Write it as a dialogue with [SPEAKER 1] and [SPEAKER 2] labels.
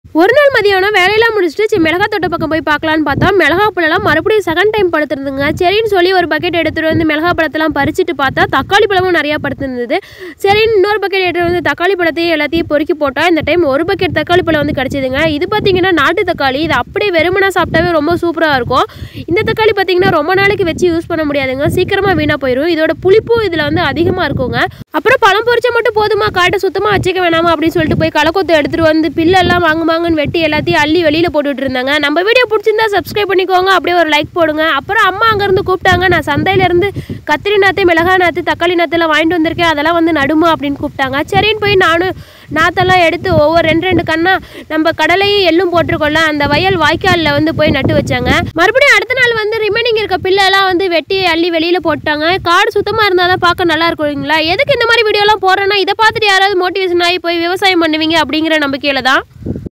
[SPEAKER 1] ஒரு நாள் மதியானம் வேலையெல்லாம் முடிச்சுட்டு சரி மிளகா தோட்ட பக்கம் போய் பார்க்கலான்னு பார்த்தா மிளகா பழம்லாம் மறுபடியும் செகண்ட் டைம் படுத்துருந்துங்க சரின்னு சொல்லி ஒரு பக்கெட் எடுத்துகிட்டு வந்து மிளகா பழத்தெல்லாம் பறிச்சுட்டு பார்த்தா தக்காளி பழமும் நிறையா படுத்துருந்தது சரின்னு இன்னொரு பக்கெட் எடுத்துகிட்டு வந்து தக்காளி பழத்தையும் எல்லாத்தையும் பொறுக்கி போட்டால் இந்த டைம் ஒரு பக்கெட் தக்காளி பழம் வந்து கிடச்சிதுங்க இது பார்த்தீங்கன்னா நாட்டு தக்காளி இது அப்படியே வெறுமனா சாப்பிட்டாவே ரொம்ப சூப்பராக இருக்கும் இந்த தக்காளி பார்த்தீங்கன்னா ரொம்ப நாளைக்கு வச்சு யூஸ் பண்ண முடியாதுங்க சீக்கிரமாக வீணாக போயிடும் இதோட புளிப்பும் இதில் வந்து அதிகமாக இருக்குங்க அப்புறம் பழம் பொரிச்சா மட்டும் போதுமா காட்டை சுத்தமாக வச்சுக்க வேணாமா அப்படின்னு சொல்லிட்டு போய் களக்கொத்து எடுத்துகிட்டு வந்து பில்லெல்லாம் வாங்குவாங்கன்னு வெட்டி எல்லாத்தையும் அள்ளி வெளியில் போட்டுட்டு இருந்தாங்க நம்ம வீடியோ பிடிச்சிருந்தா சப்ஸ்கிரைப் பண்ணிக்கோங்க அப்படியே ஒரு லைக் போடுங்க அப்புறம் அம்மா அங்கேருந்து கூப்பிட்டாங்க நான் சந்தையிலேருந்து கத்திரி நாற்று மிளகாய் நாற்று தக்காளி நாற்றுலாம் வாங்கிட்டு வந்திருக்கேன் அதெல்லாம் வந்து நடுமா அப்படின்னு கூப்பிட்டாங்க சரின்னு போய் நானும் நாற்றெல்லாம் எடுத்து ஒவ்வொரு ரெண்டு ரெண்டு கண்ணா நம்ம கடலையும் எள்ளும் போட்டிருக்கோம்ல அந்த வயல் வாய்க்காலில் வந்து போய் நட்டு வச்சாங்க மறுபடியும் அடுத்த நாள் வந்து ரிமைனிங் இருக்க பிள்ளைலாம் வந்து வெட்டி அள்ளி வெளியில் போட்டாங்க காடு சுத்தமாக இருந்தால் தான் பார்க்க நல்லா இருக்கும் இல்லைங்களா எதுக்கு இந்த மாதிரி வீடியோலாம் போடுறேன்னா இதை பார்த்துட்டு யாராவது மோட்டிவேஷன் ஆகி போய் விவசாயம் பண்ணுவீங்க அப்படிங்கிற நம்பிக்கையில தான்